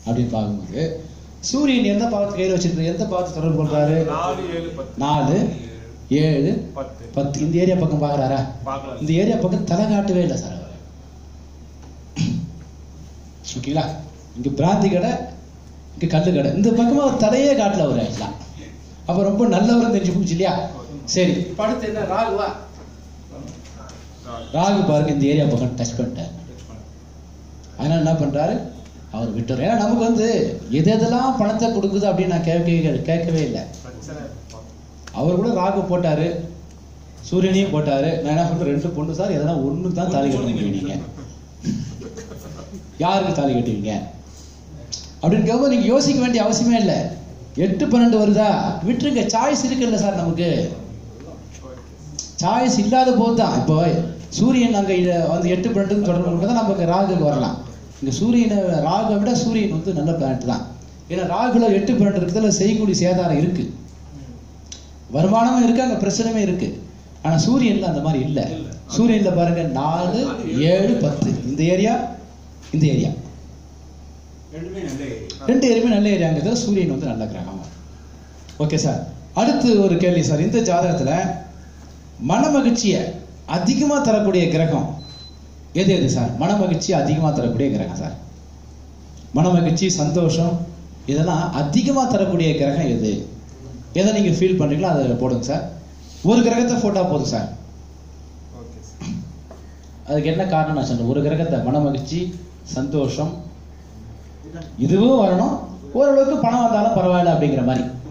அப்படின்னு பார்க்கும்போது சூரியன் எந்த பாவத்தை கையில் வச்சிருக்கு எந்த பாவத்தை தொடர்பு கொள்றாரு நாலு ஏழு பத்து நாலு ஏழு பத்து பத்து இந்த ஏரியா பக்கம் பார்க்கறாரா பார்க்கலாம் இந்த ஏரியா பக்கம் தலை காட்டவே இல்லை சார் அவர் ஓகேங்களா இங்க பிராந்தி கடை இங்க கல்லு கடை இந்த பக்கமா அவர் தலையே காட்டல அவர் ஆக்சுவலா அப்ப ரொம்ப நல்லவர் தெரிஞ்சு போச்சு இல்லையா சரி இப்ப அடுத்து என்ன ராகுவா ராகு பாருங்க இந்த ஏரியா பக்கம் டச் பண்ணிட்டார் அதனால என்ன பண்றாரு அவர் விட்டுறாரு ஏன்னா நமக்கு வந்து எது எதெல்லாம் பணத்தை கொடுக்குது அப்படின்னு நான் கேட்கவே கேட்கவே இல்லை பிரச்சனை அவர் கூட ராகு போட்டாரு சூரியனையும் போட்டாரு நான் என்ன பண்றேன் ரெண்டு பொண்ணு சார் எதனா ஒண்ணு தான் தாலி கட்ட முடியும் நீங்க யாருக்கு தாலி கட்டுவீங்க அப்படின்னு கேட்கும்போது நீங்க யோசிக்க வேண்டிய அவசியமே இல்லை எட்டு பன்னெண்டு வருதா விட்டுருங்க சாய்ஸ் இருக்குல்ல சார் நமக்கு சாய்ஸ் இல்லாத போது தான் இப்போ சூரியன் அங்க இத வந்து எட்டு பன்னெண்டு தொடர்பு கொண்டு தான் நமக்கு ராகுக்கு வரலாம் இங்க சூரியனை ராகுவை விட சூரியன் வந்து நல்ல பிளானட் தான் ஏன்னா ராகுல எட்டு பன்னெண்டு இருக்கிறதுல செய்கூலி சேதாரம் இருக்கு வருமானமும் இருக்கு அங்க பிரச்சனையுமே இருக்கு ஆனா சூரியன்ல அந்த மாதிரி இல்ல சூரியன்ல பாருங்க நாலு ஏழு பத்து இந்த ஏரியா இந்த ஏரியா ரெண்டுமே நல்ல ஏரியா ரெண்டு ஏரியுமே நல்ல ஏரியாங்கிறதுல சூரியன் வந்து நல்ல கிரகம் ஓகே சார் அடுத்து ஒரு கேள்வி சார் இந்த ஜாதகத்துல மன மகிழ்ச்சியை அதிகமா தரக்கூடிய கிரகம் எது எது சார் மன மகிழ்ச்சி அதிகமா தரக்கூடிய கிரகம் சார் மன மகிழ்ச்சி சந்தோஷம் இதெல்லாம் அதிகமா தரக்கூடிய கிரகம் எது எதை நீங்க ஃபீல் பண்றீங்களோ அதை போடுங்க சார் ஒரு கிரகத்தை போட்டா போதும் சார் ஓகே சார் அதுக்கு என்ன காரணம் நான் சொன்னேன் ஒரு கிரகத்தை மன மகிழ்ச்சி சந்தோஷம் இதுவும் வரணும் ஓரளவுக்கு பணம் வந்தாலும் பரவாயில்ல அப்படிங்கிற மாதிரி